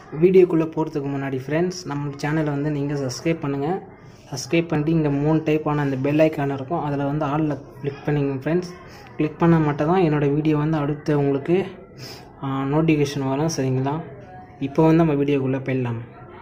வீடியோக்குள்ளே போகிறதுக்கு முன்னாடி ஃப்ரெண்ட்ஸ் நம்ம சேனலை வந்து நீங்கள் சப்ஸ்கிரைப் பண்ணுங்கள் சப்ஸ்கிரைப் பண்ணிட்டு இங்கே மூணு டைப்பான அந்த பெல் ஐக்கான் இருக்கும் அதில் வந்து ஆலில் கிளிக் பண்ணிங்க ஃப்ரெண்ட்ஸ் கிளிக் பண்ணால் மட்டும் தான் என்னோடய வீடியோ வந்து அடுத்து உங்களுக்கு நோட்டிஃபிகேஷன் வரும் சரிங்களா இப்போ வந்து நம்ம வீடியோக்குள்ளே போயிடலாம்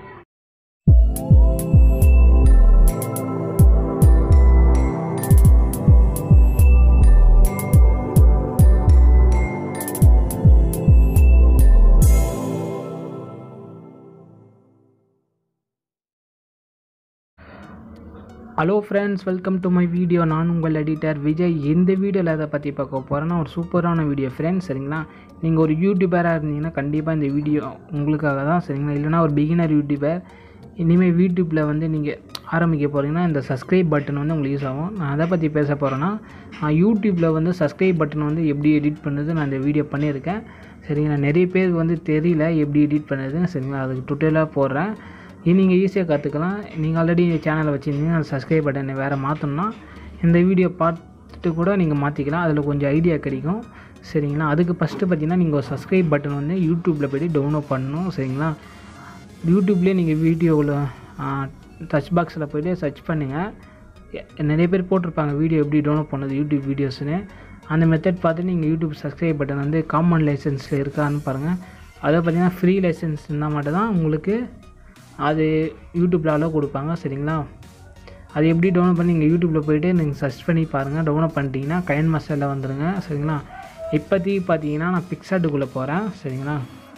hello friends welcome to my video நான் உங்கள் எடிட்டர் விஜய் இந்த வீடியோவில் எதை பற்றி பார்க்க போகிறேன்னா ஒரு சூப்பரான வீடியோ ஃப்ரெண்ட்ஸ் சரிங்களா நீங்கள் ஒரு யூடியூபராக இருந்தீங்கன்னா கண்டிப்பாக இந்த வீடியோ உங்களுக்காக தான் சரிங்களா இல்லைனா ஒரு பிகினர் யூடியூபர் இனிமேல் யூடியூப்பில் வந்து நீங்கள் ஆரம்பிக்க போகிறீங்கன்னா இந்த சப்ஸ்கிரைப் பட்டன் வந்து உங்களுக்கு யூஸ் ஆகும் நான் அதை பற்றி பேச போகிறேன்னா நான் யூடியூப்பில் வந்து சப்ஸ்கிரைப் பட்டன் வந்து எப்படி எடிட் பண்ணுறது நான் இந்த வீடியோ பண்ணியிருக்கேன் சரிங்களா நிறைய பேருக்கு வந்து தெரியல எப்படி எடிட் பண்ணுறதுன்னு சரிங்களா அதுக்கு டுட்டலாக போடுறேன் இது நீங்கள் ஈஸியாக கற்றுக்கலாம் நீங்கள் ஆல்ரெடி சேனலை வச்சுருந்தீங்கன்னா அந்த சப்ஸ்கிரைப் பட்டனை வேறு மாற்றணும்னா இந்த வீடியோ பார்த்துட்டு கூட நீங்கள் மாற்றிக்கலாம் அதில் கொஞ்சம் ஐடியா கிடைக்கும் சரிங்களா அதுக்கு ஃபஸ்ட்டு பார்த்தீங்கன்னா நீங்கள் ஒரு சப்ஸ்கிரைப் பட்டன் வந்து யூடியூப்பில் போய்ட்டு டவுன்லோட் பண்ணணும் சரிங்களா யூடியூப்லேயே நீங்கள் வீடியோவில் சர்ச் பாக்ஸில் போய்ட்டு சர்ச் பண்ணுங்கள் நிறைய பேர் போட்டிருப்பாங்க வீடியோ எப்படி டவுன்லோட் பண்ணது யூடியூப் வீடியோஸ்னு அந்த மெத்தட் பார்த்து நீங்கள் யூடியூப் சப்ஸ்கிரைப் பட்டன் வந்து காமன் லைசன்ஸில் இருக்கான்னு பாருங்கள் அதை பார்த்தீங்கன்னா ஃப்ரீ லைசன்ஸ் இருந்தால் மட்டும் தான் உங்களுக்கு அது யூடியூப்பில் அளவு கொடுப்பாங்க சரிங்களா அது எப்படி டவுன்லோட் பண்ணி நீங்கள் யூடியூப்பில் போய்ட்டு நீங்கள் சர்ச் பண்ணி பாருங்கள் டவுன்லோட் பண்ணிட்டீங்கன்னா கைன் மசாலில் வந்துடுங்க சரிங்களா இப்போதைக்கு பார்த்தீங்கன்னா நான் பிக்சாட்டுக்குள்ளே போகிறேன் சரிங்களா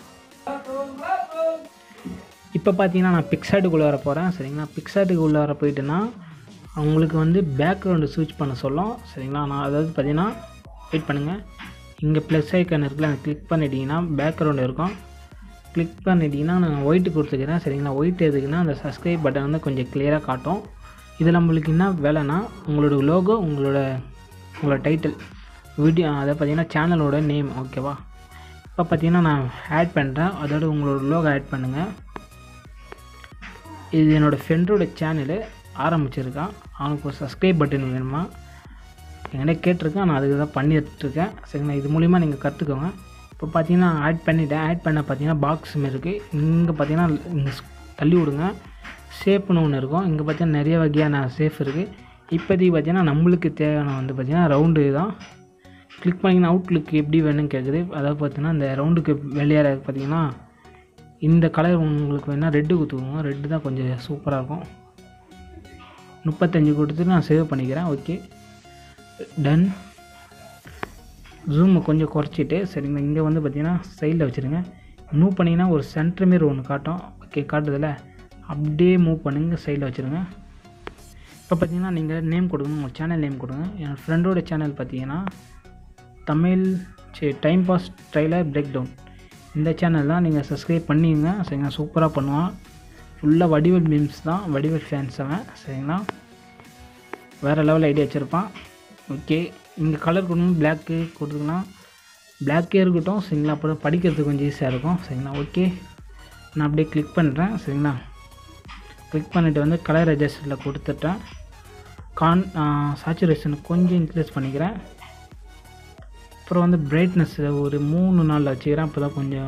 இப்போ பார்த்தீங்கன்னா நான் பிக்சாட்டுக்குள்ளே வர போகிறேன் சரிங்களா பிக்சாட்டுக்கு உள்ளே வர போயிட்டுன்னா அவங்களுக்கு வந்து பேக்ரவுண்டு ஸ்விட்ச் பண்ண சொல்லும் சரிங்களா நான் அதாவது பார்த்தீங்கன்னா வெயிட் பண்ணுங்கள் இங்கே ப்ளஸ் ஐக்கன் இருக்குல்ல அதை கிளிக் பண்ணிட்டீங்கன்னா பேக்ரவுண்டு இருக்கும் கிளிக் பண்ணிட்டீங்கன்னா நான் ஒயிட்டு கொடுத்துக்கிறேன் சரிங்களா ஒயிட் எதுக்குன்னா அந்த சப்ஸ்கிரைப் பட்டன் வந்து கொஞ்சம் கிளியராக காட்டும் இது நம்மளுக்கு என்ன வேலைன்னா உங்களோட லோகோ உங்களோட உங்களோட டைட்டில் வீடியோ அதை பார்த்தீங்கன்னா சேனலோட நேம் ஓகேவா இப்போ பார்த்தீங்கன்னா நான் ஆட் பண்ணுறேன் அதோட உங்களோட லோகோ ஆட் பண்ணுங்கள் இது என்னோடய ஃப்ரெண்டோட சேனலு ஆரம்பிச்சிருக்கான் அவனுக்கு ஒரு சப்ஸ்கிரைப் பட்டன் வேணுமா என்கிட்ட கேட்டிருக்கேன் நான் அதுக்கு தான் பண்ணிட்டுருக்கேன் சரிங்களா இது மூலிமா நீங்கள் கற்றுக்கோங்க இப்போ பார்த்தீங்கன்னா ஆட் பண்ணிவிட்டேன் ஆட் பண்ண பார்த்தீங்கன்னா பாக்ஸ் இருக்குது இங்கே பார்த்தீங்கன்னா இங்கே தள்ளி விடுங்க ஷேப்னு ஒன்று இருக்கும் இங்கே பார்த்தீங்கன்னா நிறைய வகையான சேஃப் இருக்குது இப்போதைக்கு பார்த்தீங்கன்னா நம்மளுக்கு தேவையான வந்து பார்த்திங்கன்னா ரவுண்டு தான் கிளிக் பண்ணிங்கன்னா அவுட்லுக் எப்படி வேணும்னு கேட்குது அதாவது பார்த்தீங்கன்னா இந்த ரவுண்டுக்கு வெளியேற பார்த்தீங்கன்னா இந்த கலர் உங்களுக்கு வேணால் ரெட்டு கொடுத்துக்கோங்க ரெட்டு தான் கொஞ்சம் சூப்பராக இருக்கும் முப்பத்தஞ்சு கொடுத்துட்டு நான் சேவ் பண்ணிக்கிறேன் ஓகே டன் ஜூமை கொஞ்சம் குறைச்சிட்டு சரிங்களா இங்கே வந்து பார்த்தீங்கன்னா சைடில் வச்சுருங்க மூவ் பண்ணிங்கன்னா ஒரு சென்டர் மாரி ஒன்று காட்டும் ஓகே காட்டுதில்ல அப்படியே மூவ் பண்ணுங்க சைடில் வச்சுருங்க இப்போ பார்த்தீங்கன்னா நீங்கள் நேம் கொடுக்கணும் உங்கள் சேனல் நேம் கொடுங்க என் ஃப்ரெண்டோட சேனல் பார்த்தீங்கன்னா தமிழ் சரி time pass trailer break down இந்த சேனல் தான் நீங்கள் சப்ஸ்கிரைப் பண்ணிங்க சரிங்களா சூப்பராக பண்ணுவான் ஃபுல்லாக வடிவல் மீம்ஸ் தான் வடிவல் ஃபேன்ஸ் அவன் சரிங்களா வேறு லெவல் ஐடியா வச்சுருப்பான் ஓகே இங்கே கலர் கொடுக்கணும் பிளாக்கு கொடுத்துக்கலாம் பிளாக்கே இருக்கட்டும் சரிங்களா அப்புறம் படிக்கிறதுக்கு கொஞ்சம் ஈஸியாக இருக்கும் சரிங்களா ஓகே நான் அப்படியே கிளிக் பண்ணுறேன் சரிங்களா கிளிக் பண்ணிவிட்டு வந்து கலர் அட்ஜஸ்டில் கொடுத்துட்டேன் கான் சாச்சுரேஷன் கொஞ்சம் இன்க்ரீஸ் பண்ணிக்கிறேன் அப்புறம் வந்து பிரைட்னஸ் ஒரு மூணு நாள் வச்சுக்கிறேன் அப்போ தான் கொஞ்சம்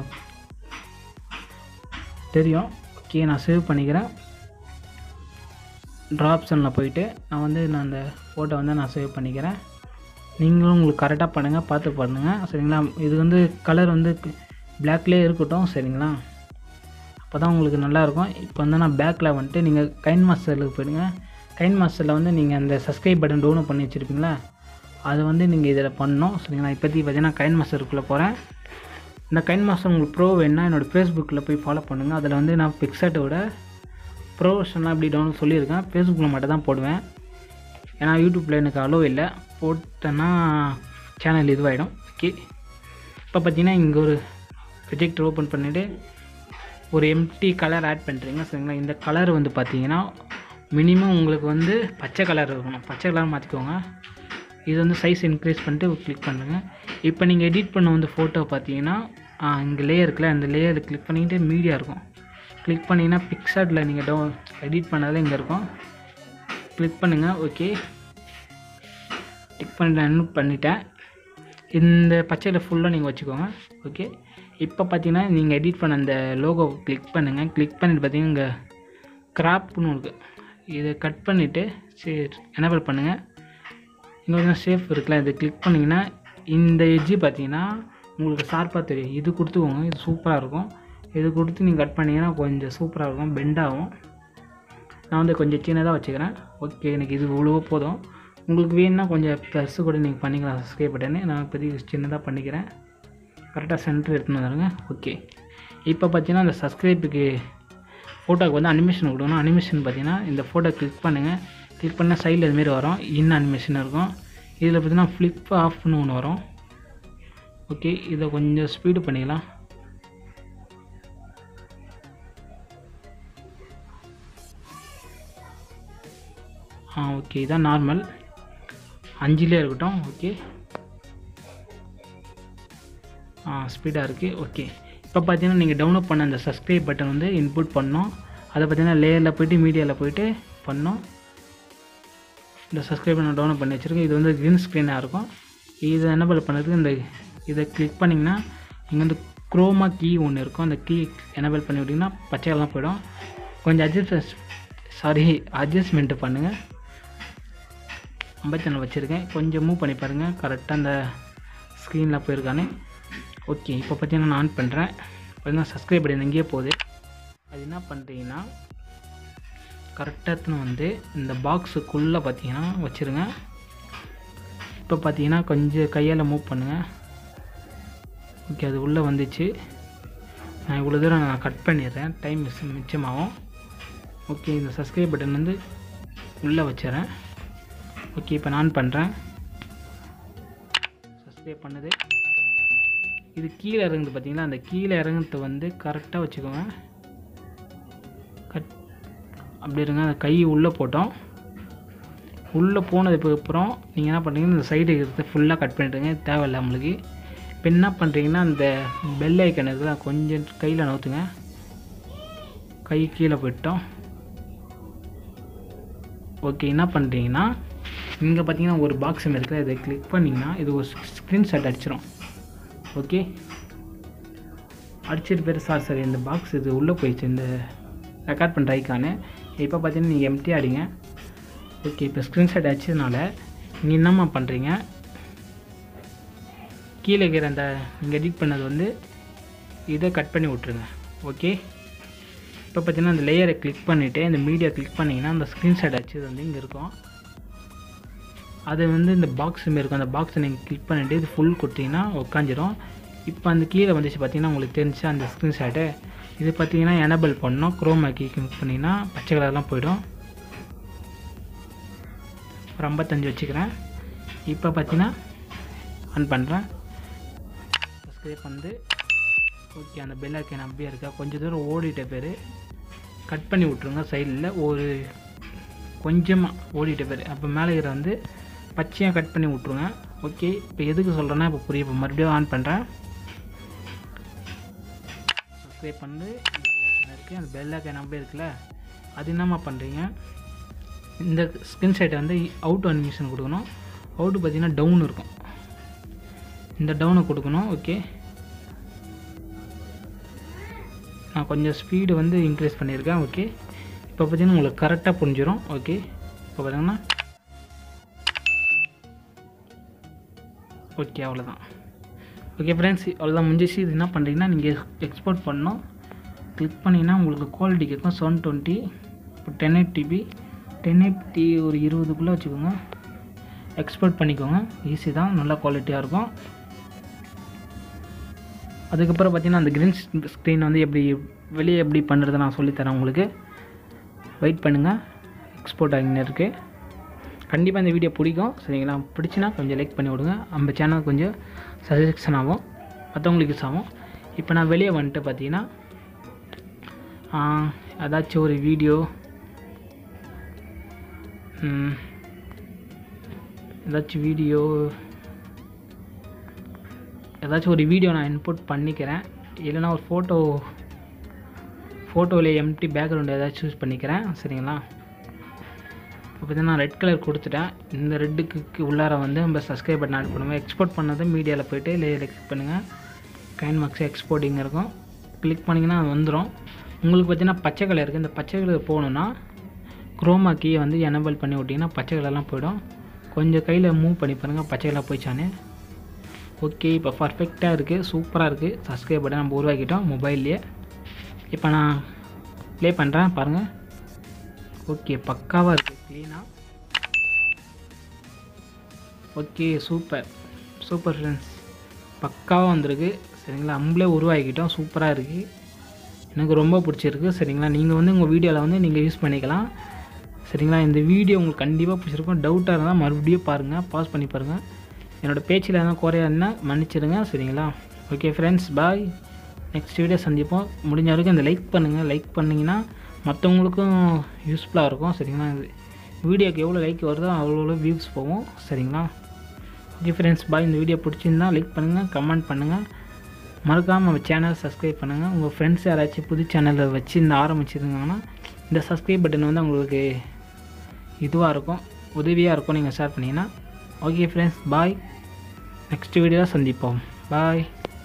தெரியும் ஓகே நான் சேவ் பண்ணிக்கிறேன் ட்ராப்ஷனில் போயிட்டு நான் வந்து நான் அந்த ஃபோட்டோ வந்து நான் சேவ் பண்ணிக்கிறேன் நீங்களும் உங்களுக்கு கரெக்டாக பண்ணுங்கள் பார்த்து பண்ணுங்கள் சரிங்களா இது வந்து கலர் வந்து பிளாக்லேயே இருக்கட்டும் சரிங்களா அப்போ தான் உங்களுக்கு நல்லாயிருக்கும் இப்போ வந்து நான் பேக்கில் வந்துட்டு நீங்கள் கைன் மாஸ்டருக்கு போயிடுங்க கைன் மாஸ்டரில் வந்து நீங்கள் அந்த சப்ஸ்கிரைப் பட்டன் டவுன்லோட் பண்ணி வச்சுருப்பீங்களா அதை வந்து நீங்கள் இதில் பண்ணணும் சரிங்களா இப்போதைக்கு பார்த்தீங்கன்னா கைன் மாஸ்டருக்குள்ளே போகிறேன் இந்த கைன் மாஸ்டர் உங்களுக்கு ப்ரோ வேணுன்னா என்னோடய ஃபேஸ்புக்கில் போய் ஃபாலோ பண்ணுங்கள் அதில் வந்து நான் பிக்சட்டோட ப்ரோஷன்லாம் இப்படி டவுன்லோட் சொல்லியிருக்கேன் ஃபேஸ்புக்கில் மட்டும் தான் போடுவேன் ஏன்னா யூடியூப்பில் எனக்கு அலோ இல்லை போட்டேன்னா சேனல் இதுவாகிடும் ஓகே இப்போ பார்த்தீங்கன்னா இங்கே ஒரு ப்ரொஜெக்டர் ஓப்பன் பண்ணிவிட்டு ஒரு எம்டி கலர் ஆட் பண்ணுறீங்க சரிங்களா இந்த கலர் வந்து பார்த்தீங்கன்னா மினிமம் உங்களுக்கு வந்து பச்சை கலர் இருக்கணும் பச்சை கலர் மாற்றிக்கோங்க இது வந்து சைஸ் இன்க்ரீஸ் பண்ணிட்டு கிளிக் பண்ணுங்கள் இப்போ நீங்கள் எடிட் பண்ண வந்து ஃபோட்டோ பார்த்தீங்கன்னா இங்கே லேயர் இருக்குல்ல அந்த லேயர் கிளிக் பண்ணிக்கிட்டு மீடியா இருக்கும் கிளிக் பண்ணிங்கன்னா பிக்சார்ட்டில் நீங்கள் டவுன் எடிட் பண்ணதில் இங்கே இருக்கும் கிளிக் பண்ணுங்கள் ஓகே டிக் பண்ணி பண்ணிட்டேன் இந்த பச்சையில் ஃபுல்லாக நீங்கள் வச்சுக்கோங்க ஓகே இப்போ பார்த்தீங்கன்னா நீங்கள் எடிட் பண்ண அந்த லோகோ கிளிக் பண்ணுங்கள் கிளிக் பண்ணிட்டு பார்த்தீங்கன்னா இங்கே கிராப்னு இருக்குது இதை கட் பண்ணிவிட்டு சரி எனபிள் பண்ணுங்கள் இங்கே வந்து சேஃப் இருக்குல்ல இதை கிளிக் பண்ணிங்கன்னா இந்த எட்ஜு பார்த்தீங்கன்னா உங்களுக்கு ஷார்ப்பாக தெரியும் இது கொடுத்துக்கோங்க இது சூப்பராக இருக்கும் இது கொடுத்து நீங்கள் கட் பண்ணிங்கன்னா கொஞ்சம் சூப்பராக இருக்கும் பெண்ட் ஆகும் நான் வந்து கொஞ்சம் சின்னதாக வச்சுக்கிறேன் ஓகே எனக்கு இது இவ்வளோ போதும் உங்களுக்கு வேணும்னா கொஞ்சம் ப்ளஸ்ஸு கூட நீங்கள் பண்ணிக்கலாம் சப்ஸ்கிரைப் பட்டனு நான் இப்போதைக்கு சின்னதாக பண்ணிக்கிறேன் கரெக்டாக சென்டர் எடுத்துன்னு வந்துடுங்க ஓகே இப்போ பார்த்தீங்கன்னா அந்த சப்ஸ்கிரைப்புக்கு ஃபோட்டோக்கு வந்து அனிமேஷன் கொடுக்கணும் அனிமேஷன் பார்த்தீங்கன்னா இந்த ஃபோட்டோ கிளிக் பண்ணுங்கள் கிளிக் பண்ணால் சைடில் இதுமாரி வரும் இன் அனிமேஷன் இருக்கும் இதில் பார்த்தீங்கன்னா ஃப்ளிப் ஆஃப்னு ஒன்று வரும் ஓகே இதை கொஞ்சம் ஸ்பீடு பண்ணிக்கலாம் ஆ ஓகே இதான் நார்மல் அஞ்சுலேயே இருக்கட்டும் ஓகே ஆ ஸ்பீடாக இருக்குது ஓகே இப்போ பார்த்தீங்கன்னா நீங்கள் டவுன்லோட் பண்ண அந்த சப்ஸ்கிரைப் பட்டன் வந்து இன்புட் பண்ணோம் அதை பார்த்தீங்கன்னா லேயரில் போயிட்டு மீடியாவில் போயிட்டு பண்ணோம் இந்த சப்ஸ்கிரைப் நான் டவுன்லோட் பண்ணி வச்சுருக்கேன் இது வந்து க்ரீன் ஸ்க்ரீனாக இருக்கும் இதை என்ன பண்ணுறதுக்கு இந்த இதை கிளிக் பண்ணிங்கன்னா இங்கே வந்து குரோமா கீ ஒன்று இருக்கும் அந்த கீ எனபிள் பண்ணி விட்டிங்கன்னா பச்சையெல்லாம் போயிடும் கொஞ்சம் அட்ஜஸ்ட் சாரி அட்ஜஸ்ட்மெண்ட்டு பண்ணுங்கள் ஐம்பத்தி சேனல் வச்சுருக்கேன் கொஞ்சம் மூவ் பண்ணி பாருங்கள் கரெக்டாக அந்த ஸ்க்ரீனில் போயிருக்கானே ஓகே இப்போ பார்த்தீங்கன்னா நான் ஆன் பண்ணுறேன் பார்த்தீங்கன்னா சப்ஸ்கிரைப் பண்ணி எங்கேயே போகுது அது என்ன பண்ணுறீங்கன்னா கரெக்டாக வந்து இந்த பாக்ஸுக்குள்ளே பார்த்தீங்கன்னா வச்சுருங்க இப்போ பார்த்தீங்கன்னா கொஞ்சம் கையால் மூவ் பண்ணுங்கள் ஓகே அது உள்ளே வந்துச்சு நான் இவ்வளோ தூரம் நான் கட் பண்ணிடுறேன் டைம் மிஸ் மிச்சமாகும் ஓகே இந்த சப்ஸ்கிரைப் பட்டன் வந்து உள்ளே வச்சிடறேன் ஓகே இப்போ நான் பண்ணுறேன் சப்ஸ்கிரைப் பண்ணுது இது கீழே இறங்குது பார்த்தீங்களா அந்த கீழே இறங்குறது வந்து கரெக்டாக வச்சுக்கோங்க கட் அப்படி இருங்க அந்த கை உள்ளே போட்டோம் உள்ளே போனதுக்கு அப்புறம் நீங்கள் என்ன பண்ணுறீங்கன்னா இந்த சைடு இருக்கிறத ஃபுல்லாக கட் பண்ணிட்டுங்க தேவையில்லை நம்மளுக்கு இப்போ என்ன பண்ணுறீங்கன்னா அந்த பெல் ஐக்கன் இருக்குல்ல கொஞ்சம் கையில் நவுத்துங்க கை கீழே போயிட்டோம் ஓகே என்ன பண்ணுறீங்கன்னா இங்கே பார்த்தீங்கன்னா ஒரு பாக்ஸ் இருக்குது இதை கிளிக் பண்ணிங்கன்னா இது ஒரு ஸ்க்ரீன்ஷாட் அடிச்சிடும் ஓகே அடிச்சிட்டு பேர் சார் சார் இந்த பாக்ஸ் இது உள்ளே போயிடுச்சு இந்த ரெக்கார்ட் பண்ணுற ஐக்கானு இப்போ பார்த்தீங்கன்னா நீங்கள் எம்டி அடிங்க ஓகே இப்போ ஸ்க்ரீன்ஷாட் அடிச்சதுனால நீங்கள் என்னம்மா பண்ணுறீங்க கீழே இருக்கிற அந்த நீங்கள் எடிட் பண்ணது வந்து இதை கட் பண்ணி விட்ருங்க ஓகே இப்போ பார்த்தீங்கன்னா அந்த லேயரை கிளிக் பண்ணிவிட்டு இந்த மீடியா கிளிக் பண்ணிங்கன்னா அந்த ஸ்க்ரீன்ஷாட் அடிச்சது வந்து இங்கே இருக்கும் அது வந்து இந்த பாக்ஸ் மாரி இருக்கும் அந்த பாக்ஸை நீங்கள் கிளிக் பண்ணிவிட்டு இது ஃபுல் கொடுத்தீங்கன்னா உட்காந்துரும் இப்போ அந்த கீழே வந்துச்சு பார்த்தீங்கன்னா உங்களுக்கு தெரிஞ்சு அந்த ஸ்க்ரீன்ஷாட்டு இது பார்த்தீங்கன்னா எனபிள் பண்ணோம் குரோமா கீ கிளிக் பண்ணிங்கன்னா பச்சை கலர்லாம் போயிடும் ஒரு ஐம்பத்தஞ்சு வச்சுக்கிறேன் இப்போ பார்த்தீங்கன்னா ஆன் பண்ணுறேன் சப்ஸ்கிரைப் வந்து ஓகே அந்த பெல் ஐக்கன் அப்படியே இருக்கா கொஞ்சம் தூரம் ஓடிட்ட பேர் கட் பண்ணி விட்ருங்க சைடில் ஒரு கொஞ்சமாக ஓடிட்ட பேர் அப்போ மேலே இருக்கிற வந்து பச்சையாக கட் பண்ணி விட்ருங்க ஓகே இப்போ எதுக்கு சொல்கிறேன்னா இப்போ புரிய இப்போ மறுபடியும் ஆன் பண்ணுறேன் சப்ஸ்கிரைப் பண்ணி பெல் ஐக்கன் இருக்குது அந்த பெல் ஐக்கன் அப்படியே இருக்குல்ல அது என்னம்மா பண்ணுறீங்க இந்த ஸ்க்ரீன்ஷாட்டை வந்து அவுட் அனிமேஷன் கொடுக்கணும் அவுட்டு பார்த்தீங்கன்னா டவுன் இருக்கும் இந்த டவுனை கொடுக்கணும் ஓகே நான் கொஞ்சம் ஸ்பீடு வந்து இன்க்ரீஸ் பண்ணியிருக்கேன் ஓகே இப்போ பார்த்தீங்கன்னா உங்களுக்கு கரெக்டாக புரிஞ்சிடும் ஓகே இப்போ பார்த்தீங்கன்னா ஓகே அவ்வளோதான் ஓகே ஃப்ரெண்ட்ஸ் அவ்வளோதான் முடிஞ்சிச்சு இது என்ன பண்ணுறீங்கன்னா நீங்கள் எக்ஸ்போர்ட் பண்ணணும் கிளிக் பண்ணிங்கன்னா உங்களுக்கு குவாலிட்டி கேட்கும் செவன் டுவெண்ட்டி இப்போ ten eight DB ten eighty ஒரு இருபதுக்குள்ளே வச்சுக்கோங்க எக்ஸ்போர்ட் பண்ணிக்கோங்க ஈஸி தான் நல்ல குவாலிட்டியாக இருக்கும் அதுக்கப்புறம் பார்த்தீங்கன்னா அந்த க்ரீன் ஸ்க்ரீன் வந்து எப்படி வெளியே எப்படி பண்ணுறது நான் சொல்லித்தரேன் உங்களுக்கு வெயிட் பண்ணுங்கள் எக்ஸ்போர்ட் ஆகின்னு இருக்குது கண்டிப்பாக இந்த வீடியோ பிடிக்கும் சரிங்களா பிடிச்சினா கொஞ்சம் லைக் பண்ணி விடுங்க நம்ம சேனல் கொஞ்சம் சஜஷன் ஆகும் மற்றவங்களுக்கு யூஸ் ஆகும் இப்போ நான் வெளியே வந்துட்டு பார்த்தீங்கன்னா ஏதாச்சும் ஒரு வீடியோ ஏதாச்சும் வீடியோ ஏதாச்சும் ஒரு வீடியோ நான் இன்புட் பண்ணிக்கிறேன் இல்லைனா ஒரு ஃபோட்டோ ஃபோட்டோவில் எம்டி பேக்ரவுண்ட் ஏதாச்சும் சூஸ் பண்ணிக்கிறேன் சரிங்களா இப்போ பார்த்தீங்கன்னா ரெட் கலர் கொடுத்துட்டேன் இந்த ரெட்டுக்கு உள்ளார வந்து நம்ம சப்ஸ்கிரைப் பட்டன் ஆட் பண்ணுவோம் எக்ஸ்போர்ட் பண்ணதை மீடியாவில் போய்ட்டு லேயர் கிளிக் பண்ணுங்கள் கைன் மார்க்ஸ் எக்ஸ்போர்ட்டிங் இருக்கும் கிளிக் பண்ணிங்கன்னா அது வந்துடும் உங்களுக்கு பார்த்தீங்கன்னா பச்சை கலர் இருக்குது இந்த பச்சை கலர் போகணுன்னா குரோமா கீயை வந்து எனபிள் பண்ணி விட்டிங்கன்னா பச்சை கலர்லாம் போயிடும் கொஞ்சம் கையில் மூவ் பண்ணி பாருங்கள் பச்சை கலர் போயிடுச்சானே ஓகே இப்போ பர்ஃபெக்டாக இருக்குது சூப்பராக இருக்குது சப்ஸ்கிரைப் பட்டன் நம்ம உருவாக்கிட்டோம் மொபைல்லையே இப்போ நான் ப்ளே பண்ணுறேன் பாருங்கள் ஓகே பக்காவாக இருக்குது க்ளீனாக ஓகே சூப்பர் சூப்பர் ஃப்ரெண்ட்ஸ் பக்காவாக வந்திருக்கு சரிங்களா நம்மளே உருவாக்கிட்டோம் சூப்பராக இருக்குது எனக்கு ரொம்ப பிடிச்சிருக்கு சரிங்களா நீங்கள் வந்து உங்கள் வீடியோவில் வந்து நீங்கள் யூஸ் பண்ணிக்கலாம் சரிங்களா இந்த வீடியோ உங்களுக்கு கண்டிப்பாக பிடிச்சிருக்கும் டவுட்டாக இருந்தால் மறுபடியும் பாருங்கள் பாஸ் பண்ணி பாருங்கள் என்னோடய பேச்சில் எதனா குறையா இருந்தால் மன்னிச்சிடுங்க சரிங்களா okay friends bye next video சந்திப்போம் முடிஞ்ச வரைக்கும் இந்த லைக் பண்ணுங்கள் லைக் பண்ணிங்கன்னா மற்றவங்களுக்கும் யூஸ்ஃபுல்லாக இருக்கும் சரிங்களா இது வீடியோக்கு எவ்வளோ லைக் வருதோ அவ்வளோ வியூஸ் போகும் சரிங்களா ஓகே ஃப்ரெண்ட்ஸ் பாய் இந்த வீடியோ பிடிச்சிருந்தா லைக் பண்ணுங்கள் கமெண்ட் பண்ணுங்கள் மறக்காமல் நம்ம சேனலை சப்ஸ்கிரைப் பண்ணுங்கள் உங்கள் ஃப்ரெண்ட்ஸ் யாராச்சும் புது சேனலில் வச்சு இந்த ஆரம்பிச்சிருந்தாங்கன்னா இந்த சப்ஸ்கிரைப் பட்டன் வந்து உங்களுக்கு இதுவாக இருக்கும் உதவியாக இருக்கும் நீங்கள் ஷேர் பண்ணிங்கன்னா ஓகே ஃப்ரெண்ட்ஸ் பாய் நெக்ஸ்ட் வீடியோவில் சந்திப்போம் பாய்